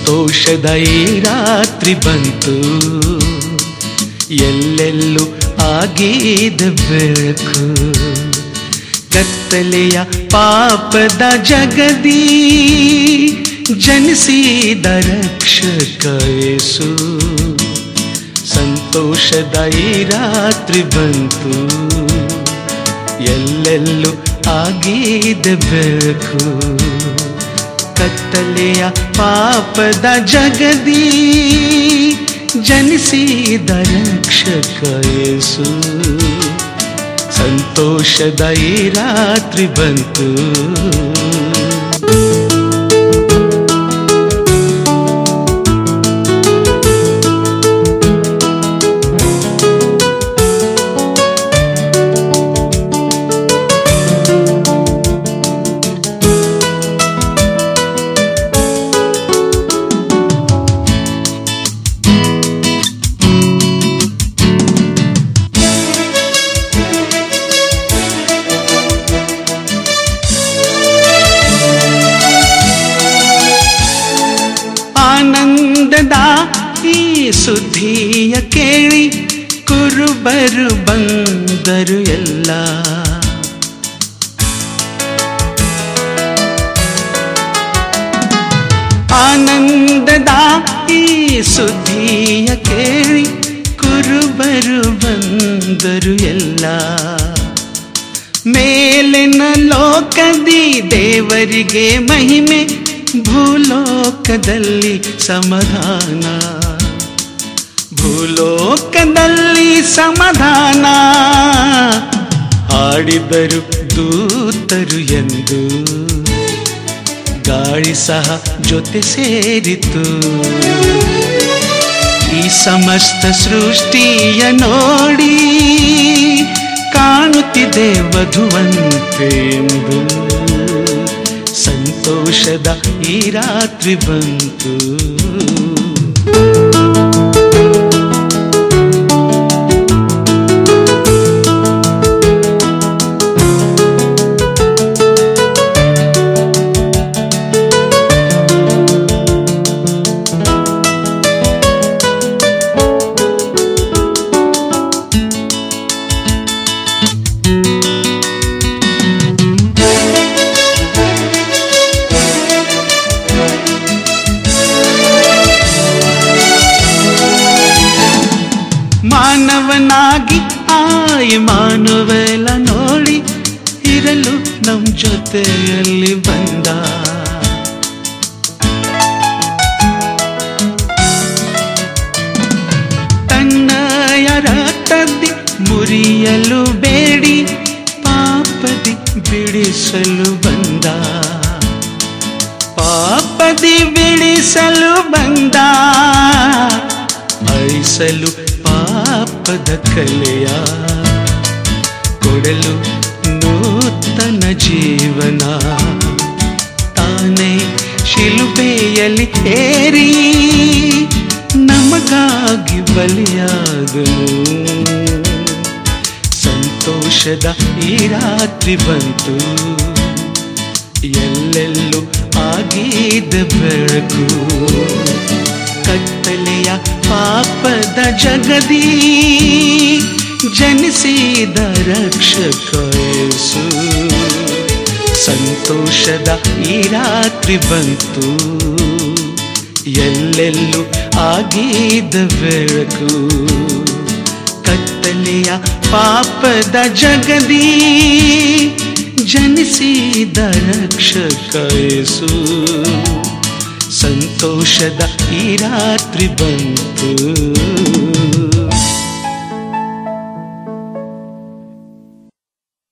ಸಂತೋಷದ ಈ ರಾತ್ರಿ ಬಂತು ಎಲ್ಲೆಲ್ಲೂ ಆಗಿದ ಬೆಳಕು ಕತ್ತಲೆಯ ಪಾಪದ ಜಗದಿ ಜನಿಸಿದ ರಕ್ಷಕ ಯೇಸು ಸಂತೋಷದ ಈ ರಾತ್ರಿ ಬಂತು ಎಲ್ಲೆಲ್ಲೂ ಆಗಿದ ಬೆಳಕು ಕತ್ತಲೆಯ ಪಾಪದ ಜಗದಿ ಜನಿಸಿದ ರಕ್ಷಕ ಯೇಸು ಸಂತೋಷದ ಈ ರಾತ್ರಿ ಬಂತು ಆನಂದದ ಈ ಸುದ್ದಿಯ ಕೇಳಿ ಕುರುಬರು ಬಂದರು ಎಲ್ಲ ಆನಂದದ ಈ ಸುದ್ದಿಯ ಕೇಳಿ ಕುರುಬರು ಬಂದರು ಎಲ್ಲ ಮೇಲಿನ ಲೋಕದಿ ದೇವರಿಗೆ ಮಹಿಮೆ ಭೂಲೋಕದಲ್ಲಿ ಸಮಾಧಾನ ಭೂಲೋಕದಲ್ಲಿ ಸಮಾಧಾನ ಆಡಿದರು ದೂತರು ಎಂದು ಗಾಳಿ ಸಹ ಜೊತೆ ಸೇರಿತು ಈ ಸಮಸ್ತ ಸೃಷ್ಟಿಯ ನೋಡಿ ಕಾಣುತ್ತಿದೆ ವಧುವಂತೆ ಎಂದು ಸಂತೋಷದ ಈ ರಾತ್ರಿ ಬಂತು ಮಾನವನಾಗಿ ಆಯ್ ಮಾನವಲ ನೋಡಿ ಇರಲು ನಮ್ ಜೊತೆಯಲ್ಲಿ ಬಂದ ತನ್ನಯ ರಕ್ತದಿ ಮುರಿಯಲು ಬೇಡಿ ಪಾಪದಿ ಬಿಡಿಸಲು ಬಂದ ಪಾಪದಿ ಬಿಡಿಸಲು ಬಂದ ಅಳಿಸಲು ಪಾಪದ ಕಲೆಯ ಕೊಡಲು ನೂತನ ಜೀವನ ತಾನೇ ಶಿಲುಬೆಯಲ್ಲಿ ಏರಿ ನಮಗಾಗಿ ಬಲಿಯಾಗನು ಸಂತೋಷದ ಈ ರಾತ್ರಿ ಬಂತು ಎಲ್ಲೆಲ್ಲೂ ಆಗಿದ ಬೆಳಕು ಕತ್ತಲೆಯ ಪಾಪದ ಜಗದಿ ಜನಿಸಿದ ರಕ್ಷಕ ಯೇಸು ಸಂತೋಷದ ಈ ರಾತ್ರಿ ಬಂತು ಎಲ್ಲೆಲ್ಲೂ ಆಗಿದ ಬೆಳಕು ಕತ್ತಲೆಯ ಪಾಪದ ಜಗದಿ ಜನಿಸಿದ ರಕ್ಷಕ ಯೇಸು ಸಂತೋಷದ ಈ ರಾತ್ರಿ ಬಂತು